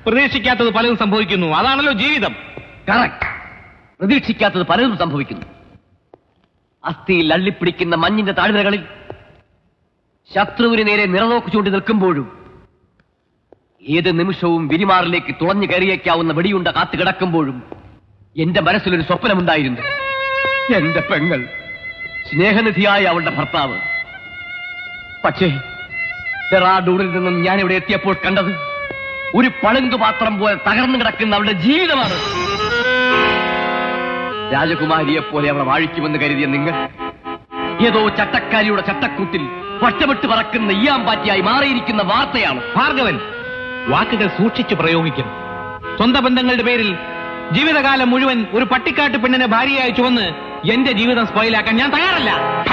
പ്രതീക്ഷിക്കാത്തത് പലതും സംഭവിക്കുന്നു അതാണല്ലോ ജീവിതം കറക്റ്റ് പ്രതീക്ഷിക്കാത്തത് പലതും സംഭവിക്കുന്നു അസ്ഥിയിൽ അള്ളിപ്പിടിക്കുന്ന മഞ്ഞിന്റെ താഴ്വരകളിൽ ശത്രുവിന് നേരെ നിറനോക്ക് ചൂണ്ടി നിൽക്കുമ്പോഴും ഏത് നിമിഷവും വിരിമാറിലേക്ക് തുളഞ്ഞു കയറിയേക്കാവുന്ന വെടിയുണ്ട കാത്തു കിടക്കുമ്പോഴും എന്റെ മനസ്സിലൊരു സ്വപ്നമുണ്ടായിരുന്നു എന്റെ പെങ്ങൾ സ്നേഹനിധിയായ അവളുടെ ഭർത്താവ് പക്ഷേ ഡെറാഡൂണിൽ നിന്നും ഞാൻ ഇവിടെ എത്തിയപ്പോൾ കണ്ടത് ഒരു പളുങ്ക് പാത്രം പോലെ തകർന്നു കിടക്കുന്ന അവളുടെ ജീവിതമാണ് രാജകുമാരിയെ പോലെ അവളെ വാഴിക്കുമെന്ന് കരുതിയ നിങ്ങൾ ഏതോ ചട്ടക്കാരിയുടെ ചട്ടക്കൂട്ടിൽ പട്ടമിട്ട് പറക്കുന്ന ഈയാമ്പാറ്റിയായി മാറിയിരിക്കുന്ന വാർത്തയാണ് ഭാർഗവൻ വാക്കുകൾ സൂക്ഷിച്ചു പ്രയോഗിക്കണം സ്വന്തം ബന്ധങ്ങളുടെ പേരിൽ ജീവിതകാലം മുഴുവൻ ഒരു പട്ടിക്കാട്ട് പെണ്ണിനെ ഭാര്യയായി ചുവന്ന് എന്റെ ജീവിതം സ്പോയിലാക്കാൻ ഞാൻ തയ്യാറല്ല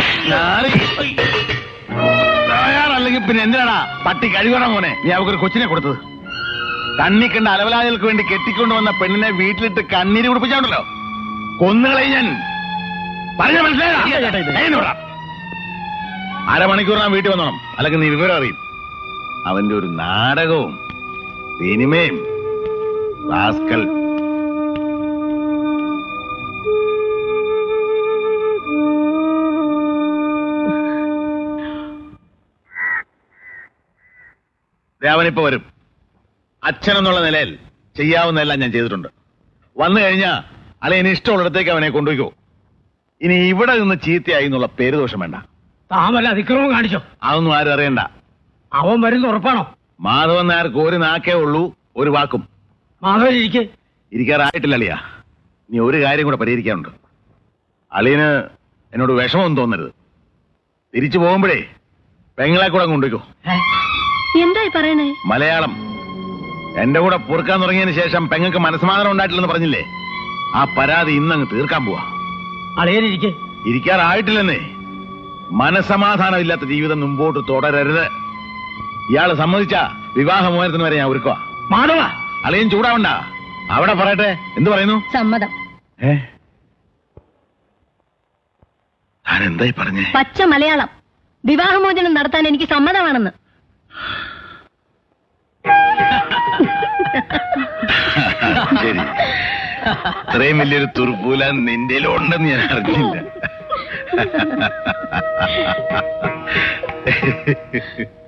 തയ്യാറല്ലെങ്കിൽ പിന്നെ എന്തിനാടാ പട്ടി കഴിവണം മോനെ നീ അവർക്കൊരു കൊച്ചിനെ കൊടുത്തത് കണ്ണി കണ്ട അലവലാദികൾക്ക് വേണ്ടി കെട്ടിക്കൊണ്ടുവന്ന പെണ്ണിനെ വീട്ടിലിട്ട് കണ്ണീര് കുടിപ്പിച്ചാണ്ടല്ലോ കൊന്നുകളെ ഞാൻ പറഞ്ഞ മനസ്സിലായ അരമണിക്കൂർ ഞാൻ വീട്ടിൽ വന്നോണം അല്ലെങ്കിൽ നീ വിവരം അറിയും അവന്റെ ഒരു നാടകവും സിനിമയും റാസ്കൽ ദേ, അവനിപ്പോ വരും അച്ഛൻ എന്നുള്ള നിലയിൽ ചെയ്യാവുന്നതെല്ലാം ഞാൻ ചെയ്തിട്ടുണ്ട് വന്നു കഴിഞ്ഞാ അല്ലെ ഇനി ഇഷ്ടമുള്ളിടത്തേക്ക് അവനെ കൊണ്ടുപോയിക്കോ ഇനി ഇവിടെ നിന്ന് ചീത്തയായി എന്നുള്ള പേര് ദോഷം വേണ്ട താമല്ല അതിക്രമം കാണിച്ചോ അതൊന്നും ആരും അറിയണ്ട അവൻ വരുന്ന ഉറപ്പാണോ മാധവൻ നായർക്ക് ഒരു നാക്കേ ഉള്ളൂ ഒരു വാക്കും മാധവൻ ഇരിക്കെ ഇരിക്കാറായിട്ടില്ല അളിയ നീ ഒരു കാര്യം കൂടെ പരിഹരിക്കാനുണ്ട് അളിയന് എന്നോട് വിഷമമൊന്നും തോന്നരുത് തിരിച്ചു പോകുമ്പോഴേ പെങ്ങളെ കൂടെ അങ്ങ് കൊണ്ടുപോയിക്കോ എന്തായി പറയണേ മലയാളം എന്റെ കൂടെ പൊറുക്കാൻ തുടങ്ങിയതിന് ശേഷം പെങ്ങൾക്ക് മനസ്സമാധാനം ഉണ്ടായിട്ടില്ലെന്ന് പറഞ്ഞില്ലേ ആ പരാതി ഇന്നങ്ങ് തീർക്കാൻ പോവാ അളയനിരിക്കെ ഇരിക്കാറായിട്ടില്ലെന്നേ മനസമാധാനം ഇല്ലാത്ത ജീവിതം മുമ്പോട്ട് തുടരരുത് ഇയാള് സമ്മതിച്ച വിവാഹ മോചനത്തിന് വരെ ഞാൻ ഒരുക്കുക മാധവ അളിയൻ ചൂടാവണ്ട അവിടെ പറയട്ടെ എന്ത് പറയുന്നു സമ്മതം ഏ ഞാൻ എന്തായി പറഞ്ഞേ പച്ച മലയാളം വിവാഹമോചനം നടത്താൻ എനിക്ക് സമ്മതമാണെന്ന് ശരി ഇത്രയും വലിയൊരു തുറുപ്പൂല നിന്റെ ഉണ്ടെന്ന് ഞാൻ അറിഞ്ഞില്ല